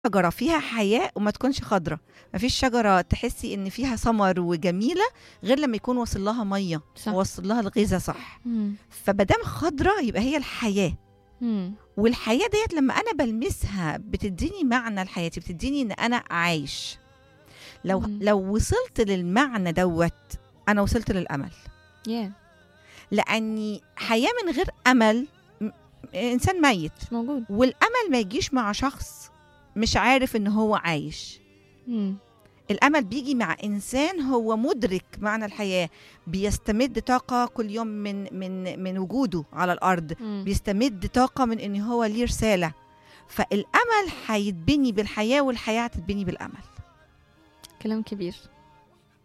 شجرة فيها حياة وما تكونش خضرة مفيش شجرة تحسي إن فيها ثمر وجميلة غير لما يكون واصل لها مية صح وواصل لها الغذاء صح مم. فمادام خضرة يبقى هي الحياة مم. والحياة ديت لما أنا بلمسها بتديني معنى لحياتي بتديني إن أنا عايش لو مم. لو وصلت للمعنى دوت أنا وصلت للأمل يا لأني حياة من غير أمل م- إنسان ميت مش موجود والأمل ما يجيش مع شخص مش عارف إن هو عايش مم. الامل بيجي مع انسان هو مدرك معنى الحياه بيستمد طاقه كل يوم من من من وجوده على الارض مم. بيستمد طاقه من ان هو ليه رساله فالامل هيتبني بالحياه والحياه هتتبني بالامل كلام كبير